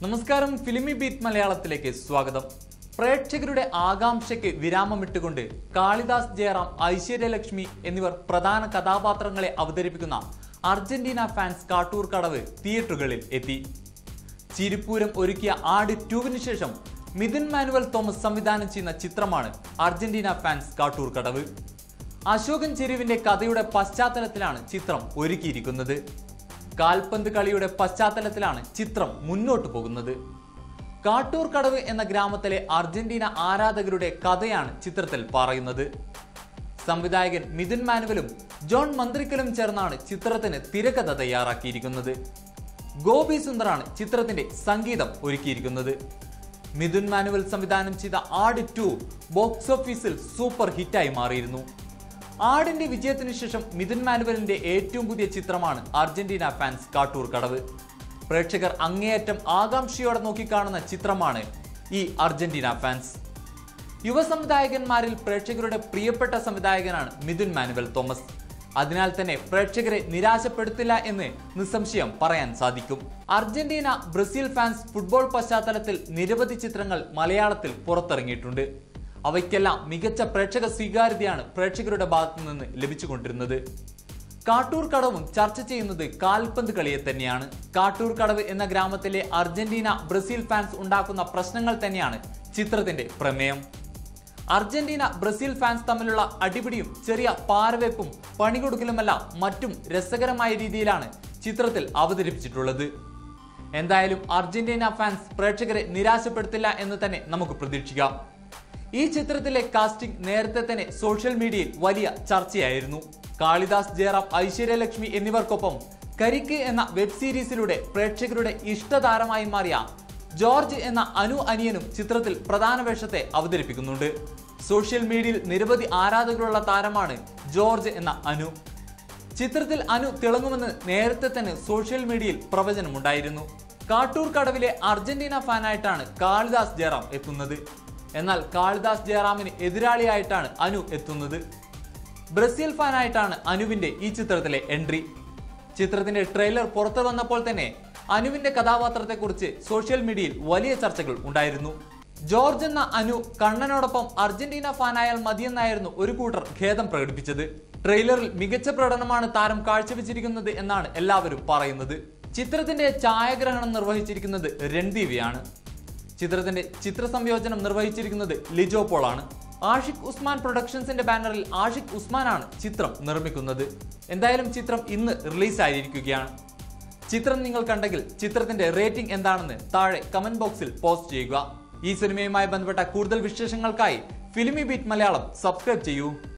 നമസ്കാരം ഫിലിമി ബീറ്റ് മലയാളത്തിലേക്ക് സ്വാഗതം പ്രേക്ഷകരുടെ ആകാംക്ഷയ്ക്ക് വിരാമമിട്ടുകൊണ്ട് കാളിദാസ് ജയറാം ഐശ്വര്യലക്ഷ്മി എന്നിവർ പ്രധാന കഥാപാത്രങ്ങളെ അവതരിപ്പിക്കുന്ന അർജന്റീന ഫാൻസ് കാട്ടൂർ കടവ് തിയേറ്ററുകളിൽ എത്തി ചിരിപ്പൂരം ഒരുക്കിയ ആട് ടൂവിന് ശേഷം മിഥുൻ മാനുവൽ തോമസ് സംവിധാനം ചെയ്യുന്ന ചിത്രമാണ് അർജന്റീന ഫാൻസ് കാട്ടൂർ കടവ് അശോകൻ ചെരുവിന്റെ കഥയുടെ പശ്ചാത്തലത്തിലാണ് ചിത്രം ഒരുക്കിയിരിക്കുന്നത് കാൽപന്ത് കളിയുടെ പശ്ചാത്തലത്തിലാണ് ചിത്രം മുന്നോട്ട് പോകുന്നത് കാട്ടൂർ കടവ് എന്ന ഗ്രാമത്തിലെ അർജന്റീന ആരാധകരുടെ കഥയാണ് ചിത്രത്തിൽ പറയുന്നത് സംവിധായകൻ മിഥുൻ മാനുവലും ജോൺ മന്ത്രിക്കലും ചേർന്നാണ് ചിത്രത്തിന് തിരക്കഥ തയ്യാറാക്കിയിരിക്കുന്നത് ഗോപി സുന്ദറാണ് ചിത്രത്തിന്റെ സംഗീതം ഒരുക്കിയിരിക്കുന്നത് മിഥുൻ മാനുവൽ സംവിധാനം ചെയ്ത ആട് ടു ബോക്സ് ഓഫീസിൽ സൂപ്പർ ഹിറ്റായി മാറിയിരുന്നു ആടിന്റെ വിജയത്തിന് ശേഷം മിഥുൻ മാനുവലിന്റെ ഏറ്റവും പുതിയ ചിത്രമാണ് അർജന്റീന ഫാൻസ് കാട്ടൂർ കടവ് പ്രേക്ഷകർ അങ്ങേയറ്റം ആകാംക്ഷയോടെ നോക്കിക്കാണുന്ന ചിത്രമാണ് ഈ അർജന്റീന ഫാൻസ് യുവ സംവിധായകന്മാരിൽ പ്രേക്ഷകരുടെ പ്രിയപ്പെട്ട സംവിധായകനാണ് മിഥുൻ മാനുവൽ തോമസ് അതിനാൽ തന്നെ പ്രേക്ഷകരെ നിരാശപ്പെടുത്തില്ല എന്ന് നിസ്സംശയം പറയാൻ സാധിക്കും അർജന്റീന ബ്രസീൽ ഫാൻസ് ഫുട്ബോൾ പശ്ചാത്തലത്തിൽ നിരവധി ചിത്രങ്ങൾ മലയാളത്തിൽ പുറത്തിറങ്ങിയിട്ടുണ്ട് അവയ്ക്കെല്ലാം മികച്ച പ്രേക്ഷക സ്വീകാര്യതയാണ് പ്രേക്ഷകരുടെ ഭാഗത്തു നിന്ന് ലഭിച്ചുകൊണ്ടിരുന്നത് കാട്ടൂർ കടവും ചർച്ച ചെയ്യുന്നത് കാൽപന്ത് കളിയെ തന്നെയാണ് കാട്ടൂർ കടവ് എന്ന ഗ്രാമത്തിലെ അർജന്റീന ബ്രസീൽ ഫാൻസ് ഉണ്ടാക്കുന്ന പ്രശ്നങ്ങൾ തന്നെയാണ് ചിത്രത്തിന്റെ പ്രമേയം അർജന്റീന ബ്രസീൽ ഫാൻസ് തമ്മിലുള്ള അടിപിടിയും ചെറിയ പാരവെപ്പും പണികൊടുക്കലുമെല്ലാം മറ്റും രസകരമായ രീതിയിലാണ് ചിത്രത്തിൽ അവതരിപ്പിച്ചിട്ടുള്ളത് എന്തായാലും അർജന്റീന ഫാൻസ് പ്രേക്ഷകരെ നിരാശപ്പെടുത്തില്ല എന്ന് തന്നെ നമുക്ക് പ്രതീക്ഷിക്കാം ഈ ചിത്രത്തിലെ കാസ്റ്റിംഗ് നേരത്തെ തന്നെ സോഷ്യൽ മീഡിയയിൽ വലിയ ചർച്ചയായിരുന്നു കാളിദാസ് ജയറാം ഐശ്വര്യലക്ഷ്മി എന്നിവർക്കൊപ്പം കരിക്ക് എന്ന വെബ് സീരീസിലൂടെ പ്രേക്ഷകരുടെ ഇഷ്ടതാരമായി മാറിയ ജോർജ് എന്ന അനു അനിയനും ചിത്രത്തിൽ പ്രധാന വേഷത്തെ അവതരിപ്പിക്കുന്നുണ്ട് സോഷ്യൽ മീഡിയയിൽ നിരവധി ആരാധകരുള്ള താരമാണ് ജോർജ് എന്ന അനു ചിത്രത്തിൽ അനു തിളങ്ങുമെന്ന് നേരത്തെ തന്നെ സോഷ്യൽ മീഡിയയിൽ പ്രവചനമുണ്ടായിരുന്നു കാട്ടൂർ കടവിലെ അർജന്റീന ഫാനായിട്ടാണ് കാളിദാസ് ജയറാം എത്തുന്നത് എന്നാൽ കാളിദാസ് ജയറാമിന് എതിരാളിയായിട്ടാണ് അനു എത്തുന്നത് ബ്രസീൽ ഫാനായിട്ടാണ് അനുവിന്റെ ഈ ചിത്രത്തിലെ എൻട്രി ചിത്രത്തിന്റെ ട്രെയിലർ പുറത്തു വന്നപ്പോൾ തന്നെ അനുവിന്റെ കഥാപാത്രത്തെക്കുറിച്ച് സോഷ്യൽ മീഡിയയിൽ വലിയ ചർച്ചകൾ ഉണ്ടായിരുന്നു ജോർജ് എന്ന അനു കണ്ണനോടൊപ്പം അർജന്റീന ഫാനായാൽ മതിയെന്നായിരുന്നു ഒരു കൂട്ടർ ഖേദം പ്രകടിപ്പിച്ചത് ട്രെയിലറിൽ മികച്ച പ്രകടനമാണ് താരം കാഴ്ചവെച്ചിരിക്കുന്നത് എന്നാണ് എല്ലാവരും പറയുന്നത് ചിത്രത്തിന്റെ ഛായാഗ്രഹണം നിർവഹിച്ചിരിക്കുന്നത് രൺദീവിയാണ് ചിത്രത്തിന്റെ ചിത്ര സംയോജനം നിർവഹിച്ചിരിക്കുന്നത് ലിജോ പോളാണ് ആഷിഖ് ഉസ്മാൻ പ്രൊഡക്ഷൻസിന്റെ ബാനറിൽ ആഷിഖ് ഉസ്മാനാണ് ചിത്രം നിർമ്മിക്കുന്നത് എന്തായാലും ചിത്രം ഇന്ന് റിലീസായിരിക്കുകയാണ് ചിത്രം നിങ്ങൾ കണ്ടെങ്കിൽ ചിത്രത്തിന്റെ റേറ്റിംഗ് എന്താണെന്ന് താഴെ കമന്റ് ബോക്സിൽ പോസ്റ്റ് ചെയ്യുക ഈ സിനിമയുമായി ബന്ധപ്പെട്ട കൂടുതൽ വിശേഷങ്ങൾക്കായി ഫിലിമി ബീറ്റ് മലയാളം സബ്സ്ക്രൈബ് ചെയ്യൂ